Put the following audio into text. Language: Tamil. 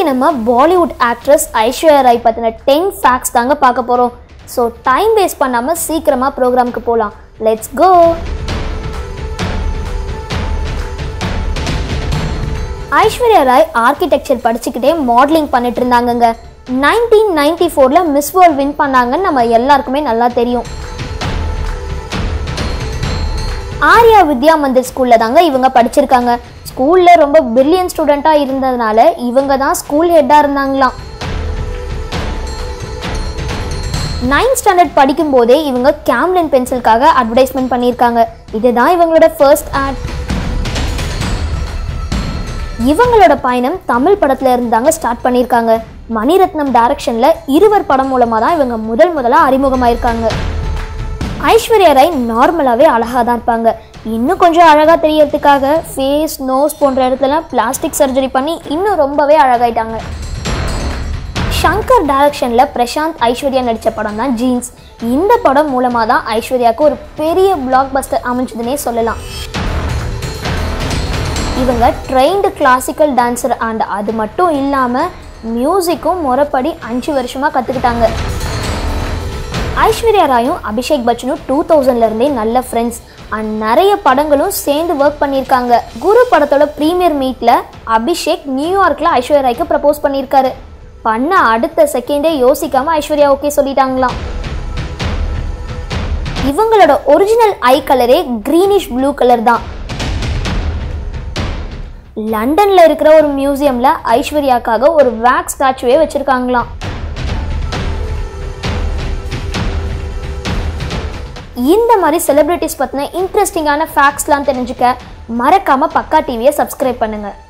நம்ம பாலிவுட் ஆக்ட்ரஸ் ஐஸ்வர்யா ராய் பற்றின டென் ஃபேக்ட்ஸ் தாங்க பார்க்க போகிறோம் ஸோ டைம் வேஸ்ட் பண்ணாமல் சீக்கிரமாக ப்ரோக்ராமுக்கு போகலாம் let's go Aishwarya Rai architecture படிச்சுக்கிட்டே மாடலிங் பண்ணிட்டு இருந்தாங்கங்க நைன்டீன் நைன்டி ஃபோரில் மிஸ் வேர்ல்ட் வின் பண்ணாங்கன்னு நம்ம எல்லாருக்குமே நல்லா தெரியும் ஆர்யா வித்யா மந்திர் ஸ்கூலில் தாங்க இவங்க படிச்சிருக்காங்க ஸ்கூலில் ரொம்ப பிரில்லியன் ஸ்டூடெண்ட்டாக இருந்ததுனால இவங்க தான் ஸ்கூல் ஹெட்டாக இருந்தாங்களாம் நைன்த் ஸ்டாண்டர்ட் படிக்கும்போதே இவங்க கேம்லின் பென்சிலுக்காக அட்வர்டைஸ்மெண்ட் பண்ணியிருக்காங்க இதுதான் இவங்களோட ஃபர்ஸ்ட் ஆட் இவங்களோட பயணம் தமிழ் படத்துல இருந்தாங்க ஸ்டார்ட் பண்ணியிருக்காங்க மணிரத்னம் டைரக்ஷன்ல இருவர் படம் மூலமா தான் இவங்க முதல் முதலா அறிமுகமாயிருக்காங்க ஐஸ்வர்யா ராய் நார்மலாகவே அழகாக தான் இருப்பாங்க இன்னும் கொஞ்சம் அழகாக தெரியறதுக்காக ஃபேஸ் நோஸ் போன்ற இடத்துலலாம் பிளாஸ்டிக் சர்ஜரி பண்ணி இன்னும் ரொம்பவே அழகாயிட்டாங்க ஷங்கர் டைரக்ஷனில் பிரசாந்த் ஐஸ்வர்யா நடித்த படம் தான் ஜீன்ஸ் இந்த படம் மூலமாக தான் ஐஸ்வர்யாவுக்கு ஒரு பெரிய பிளாக் பஸ்டர் அமைஞ்சதுன்னே சொல்லலாம் இவங்க ட்ரெயின்டு கிளாசிக்கல் டான்ஸர் அண்ட் அது மட்டும் இல்லாமல் மியூசிக்கும் முறைப்படி அஞ்சு வருஷமாக கற்றுக்கிட்டாங்க ஐஸ்வர்யா ராயும் அபிஷேக் பச்சனும் டூ தௌசண்ட்லேருந்தே நல்ல ஃப்ரெண்ட்ஸ் அண்ட் நிறைய படங்களும் சேர்ந்து ஒர்க் பண்ணியிருக்காங்க குரு படத்தோட ப்ரீமியர் மீட்டில் அபிஷேக் நியூயார்க்கில் ஐஸ்வர்யா ராய்க்கு ப்ரப்போஸ் பண்ணியிருக்காரு பண்ண அடுத்த செகண்டே யோசிக்காம ஐஸ்வர்யா ஓகே சொல்லிட்டாங்களாம் இவங்களோட ஒரிஜினல் ஐ கலரே க்ரீனிஷ் ப்ளூ கலர் தான் லண்டன்ல இருக்கிற ஒரு மியூசியம்ல ஐஸ்வர்யாக்காக ஒரு வேக்ஸ் ஸ்டாச்சுவே வச்சிருக்காங்களாம் இந்த மாதிரி செலிபிரிட்டிஸ் பற்றின இன்ட்ரெஸ்டிங்கான ஃபேக்ட்ஸ்லாம் தெரிஞ்சுக்க மறக்காம பக்கா டிவியை சப்ஸ்கிரைப் பண்ணுங்க